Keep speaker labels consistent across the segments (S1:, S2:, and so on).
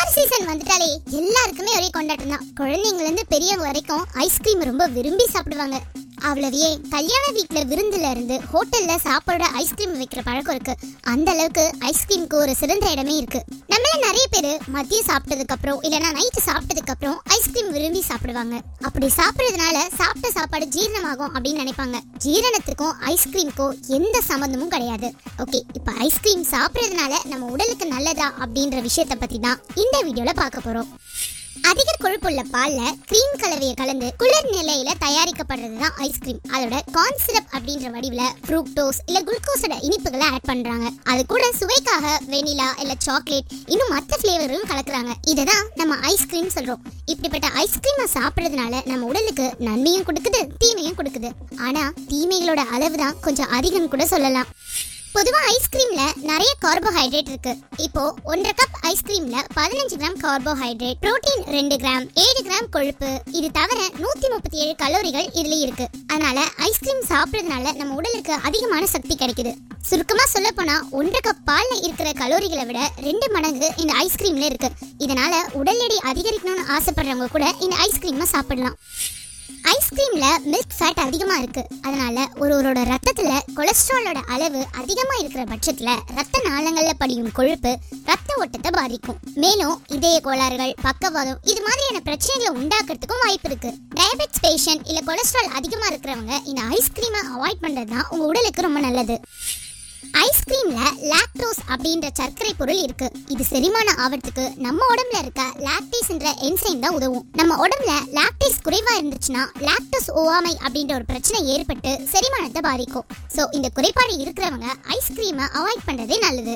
S1: summer season வந்துட்டாலே எல்லாருக்குமே ஒரே கொண்டாட்டம் தான் குழந்தைங்கல இருந்து பெரியவங்க வரைக்கும் ஐஸ்கிரீம் ரொம்ப விரும்பி சாப்பிடுவாங்க அவ்வளவையே கல்யாண வீட்ல விருந்துல இருந்து ஹோட்டல்ல சாப்பாடு ஐஸ்கிரீம் வைக்கிற பழக்கம் இருக்கு அந்த அளவுக்கு ஐஸ்கிரீமுக்கு ஒரு சிறந்த இடமே இருக்கு நம்மள நிறைய பேர் மதியம் சாப்பிட்டதுக்கு அப்புறம் இல்லனா நைட்டு சாப்பிட்டதுக்கு அப்புறம் ஐஸ்கிரீம் விரும்பி சாப்பிடுவாங்க அப்படி சாப்பிடுறதுனால சாப்பிட்ட சாப்பாடு ஜீரணமாகும் அப்படின்னு நினைப்பாங்க ஜீரணத்துக்கும் ஐஸ்கிரீமுக்கும் எந்த சம்பந்தமும் கிடையாது ஓகே இப்போ ஐஸ்கிரீம் சாப்பிடுறதுனால நம்ம உடலுக்கு நல்லதா அப்படின்ற விஷயத்தை பத்தி தான் இந்த வீடியோல பார்க்க போறோம் அதிக கொழுப்புள்ள பால்ல கிரீம் கலவையை கலந்து குளிர் நிலையில தயாரிக்கப்படுறது தான் ஐஸ்கிரீம் அதோட கார்ன் சிரப் அப்படின்ற வடிவுல ஃப்ரூக்டோஸ் இல்ல குளுக்கோஸோட இனிப்புகளை ஆட் பண்றாங்க அது கூட சுவைக்காக வெனிலா இல்ல சாக்லேட் இன்னும் மற்ற ஃபிளேவர்களும் கலக்குறாங்க இதுதான் நம்ம ஐஸ்கிரீம் சொல்றோம் இப்படிப்பட்ட ஐஸ்கிரீமை சாப்பிடுறதுனால நம்ம உடலுக்கு நன்மையும் கொடுக்குது தீமையும் கொடுக்குது ஆனா தீமைகளோட அளவு தான் கொஞ்சம் அதிகம் கூட சொல்லலாம் பொதுவா ஐஸ்கிரீம்ல நிறைய கார்போஹைட்ரேட் இருக்கு இப்போ ஒன்றரை கப் ஐஸ்கிரீம்ல பதினஞ்சு கிராம் கார்போஹைட்ரேட் புரோட்டீன் ரெண்டு கிராம் ஏழு கிராம் கொழுப்பு இது தவிர நூத்தி முப்பத்தி ஏழு கலோரிகள் இதுல இருக்கு அதனால ஐஸ்கிரீம் சாப்பிடுறதுனால நம்ம உடலுக்கு அதிகமான சக்தி கிடைக்குது சுருக்கமா சொல்ல போனா ஒன்றரை கப் பால்ல இருக்கிற கலோரிகளை விட ரெண்டு மடங்கு இந்த ஐஸ்கிரீம்ல இருக்கு இதனால உடல் எடை அதிகரிக்கணும்னு ஆசைப்படுறவங்க கூட இந்த ஐஸ்கிரீமை சாப்பிடலாம் ஐஸ்கிரீம்ல மில்க் ஃபேட் அதிகமா இருக்கு அதனால ஒருவரோட ரத்தத்துல கொலஸ்ட்ராலோட அளவு அதிகமா இருக்கிற பட்சத்துல ரத்த நாளங்கள்ல படியும் கொழுப்பு ரத்த ஓட்டத்தை பாதிக்கும் மேலும் இதய கோளாறுகள் பக்கவாதம் இது மாதிரியான பிரச்சனைகளை உண்டாக்குறதுக்கும் வாய்ப்பு இருக்கு டயபெட்டிஸ் பேஷண்ட் இல்ல கொலஸ்ட்ரால் அதிகமா இருக்கிறவங்க இந்த ஐஸ்கிரீமை அவாய்ட் பண்றது தான் உங்க உடலுக்கு ரொம்ப நல்லது ஐஸ்கிரீம்ல லாக்டோஸ் அப்படின்ற சர்க்கரை பொருள் இருக்கு இது செரிமானம் ஆவறதுக்கு நம்ம உடம்புல இருக்க லாக்டேஸ் என்ற என்சைம் தான் உதவும் நம்ம உடம்புல லாக்டேஸ் குறைவா இருந்துச்சுன்னா லாக்டோஸ் ஓவாமை அப்படின்ற ஒரு பிரச்சனை ஏற்பட்டு செரிமானத்தை பாதிக்கும் ஸோ இந்த குறைபாடு இருக்கிறவங்க ஐஸ்கிரீமை அவாய்ட் பண்றதே நல்லது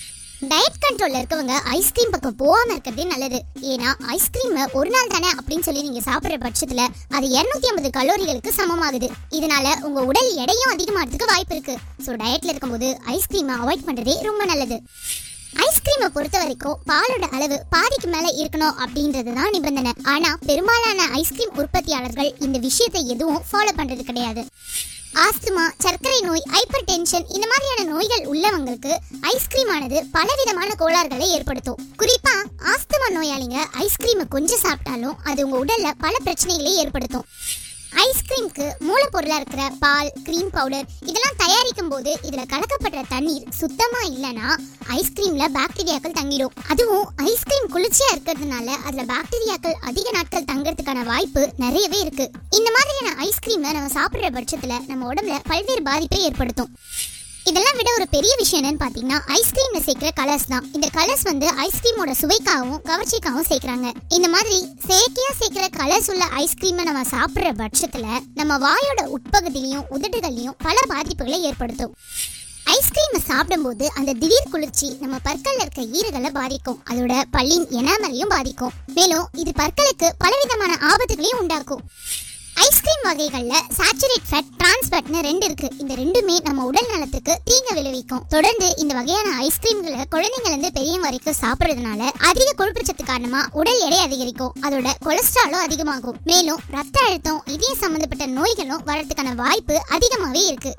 S1: டயட் கண்ட்ரோல்ல இருக்கவங்க ஐஸ்கிரீம் பக்கம் போகாம இருக்கிறதே நல்லது ஏன்னா ஐஸ்கிரீம் ஒரு நாள் தானே அப்படின்னு சொல்லி நீங்க சாப்பிடுற பட்சத்துல அது 250 ஐம்பது கலோரிகளுக்கு சமமாகுது இதனால உங்க உடல் எடையும் அதிகமாகிறதுக்கு வாய்ப்பு இருக்கு ஸோ டயட்ல இருக்கும்போது ஐஸ்கிரீமை அவாய்ட் பண்றதே ரொம்ப நல்லது ஐஸ்கிரீமை பொறுத்த வரைக்கும் பாலோட அளவு பாதிக்கு மேல இருக்கணும் அப்படின்றது தான் நிபந்தனை ஆனா பெரும்பாலான ஐஸ்கிரீம் உற்பத்தியாளர்கள் இந்த விஷயத்தை எதுவும் ஃபாலோ பண்றது கிடையாது ஆஸ்துமா சர்க்கரை நோய் ஹைப்பர் டென்ஷன் இந்த மாதிரியான நோய்கள் உள்ளவங்களுக்கு ஐஸ்கிரீம் ஆனது பலவிதமான கோளாறுகளை ஏற்படுத்தும் குறிப்பா ஆஸ்துமா நோயாளிங்க ஐஸ்கிரீமை கொஞ்சம் சாப்பிட்டாலும் அது உங்க உடல்ல பல பிரச்சனைகளை ஏற்படுத்தும் ஐஸ்கிரீம்க்கு மூலப்பொருளா இருக்கிற பால் கிரீம் பவுடர் இதெல்லாம் தயாரிக்கும் போது இதுல கலக்கப்படுற தண்ணீர் சுத்தமா இல்லனா ஐஸ்கிரீம்ல பாக்டீரியாக்கள் தங்கிடும் அதுவும் ஐஸ்கிரீம் குளிர்ச்சியா இருக்கிறதுனால அதுல பாக்டீரியாக்கள் அதிக நாட்கள் தங்கறதுக்கான வாய்ப்பு நிறையவே இருக்கு இந்த மாதிரியான ஐஸ்கிரீமை நம்ம சாப்பிடுற பட்சத்துல நம்ம உடம்புல பல்வேறு பாதிப்பை ஏற்படுத்தும் இதெல்லாம் விட ஒரு பெரிய விஷயம் என்னன்னு பாத்தீங்கன்னா ஐஸ்கிரீம்ல சேர்க்கிற கலர்ஸ் தான் இந்த கலர்ஸ் வந்து ஐஸ்கிரீமோட சுவைக்காகவும் கவர்ச்சிக்காகவும் சேர்க்கறாங்க இந்த மாதிரி செயற்கையா சேர்க்கிற கலர்ஸ் உள்ள ஐஸ்கிரீமை நம்ம சாப்பிடுற பட்சத்துல நம்ம வாயோட உட்பகுதியிலையும் உதடுகள்லையும் பல பாதிப்புகளை ஏற்படுத்தும் ஐஸ்கிரீமை சாப்பிடும்போது அந்த திடீர் குளிர்ச்சி நம்ம பற்கள்ல இருக்க ஈறுகளை பாதிக்கும் அதோட பல்லின் எனாமலையும் பாதிக்கும் மேலும் இது பற்களுக்கு பலவிதமான ஆபத்துகளையும் உண்டாக்கும் ஐஸ்கிரீம் வகைகள்ல சாச்சுரேட் ஃபேட் டிரான்ஸ் ஃபேட்னு ரெண்டு இருக்கு இந்த ரெண்டுமே நம்ம உடல் நலத்துக்கு தீங்கு விளைவிக்கும் தொடர்ந்து இந்த வகையான ஐஸ்கிரீம்களை குழந்தைங்கள்ல இருந்து பெரியவங்க வரைக்கும் சாப்பிடுறதுனால அதிக கொழுப்பு சத்து காரணமா உடல் எடை அதிகரிக்கும் அதோட கொலஸ்ட்ராலும் அதிகமாகும் மேலும் ரத்த அழுத்தம் இதய சம்பந்தப்பட்ட நோய்களும் வரதுக்கான வாய்ப்பு அதிகமாவே இருக்கு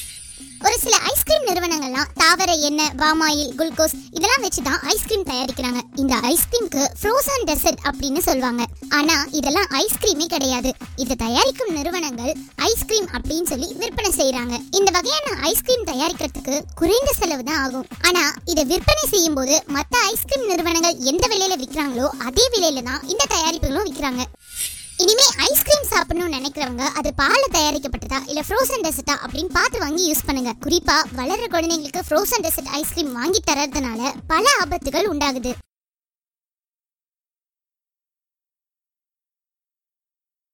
S1: ஒரு சில ஐஸ்கிரீம் நிறுவனங்கள்லாம் தாவர எண்ணெய் பாமாயில் குளுக்கோஸ் இதெல்லாம் வச்சு தான் ஐஸ்கிரீம் தயாரிக்கிறாங்க இந்த ஐஸ்கிரீம்க்கு ஃப்ரோசன் டெசர்ட் அப்படின்னு சொல்லுவாங்க ஆனா இதெல்லாம் ஐஸ்கிரீமே கிடையாது இதை தயாரிக்கும் நிறுவனங்கள் ஐஸ்கிரீம் அப்படின்னு சொல்லி விற்பனை செய்றாங்க இந்த வகையான ஐஸ்கிரீம் தயாரிக்கிறதுக்கு குறைந்த செலவு தான் ஆகும் ஆனா இதை விற்பனை செய்யும் போது மற்ற ஐஸ்கிரீம் நிறுவனங்கள் எந்த விலையில விற்கிறாங்களோ அதே விலையில தான் இந்த தயாரிப்புகளும் விற்கிறாங்க இனிமே ஐஸ்கிரீம் சாப்பிடணும்னு நினைக்கிறவங்க அது பால்ல தயாரிக்கப்பட்டதா இல்ல ஃப்ரோசன் டெசர்ட்டா அப்படின்னு பார்த்து வாங்கி யூஸ் பண்ணுங்க குறிப்பா வளர்ற குழந்தைங்களுக்கு ஃப்ரோசன் டெசர்ட் ஐஸ்கிரீம் வாங்கி தரதுனால பல ஆபத்துகள் உண்டாகுது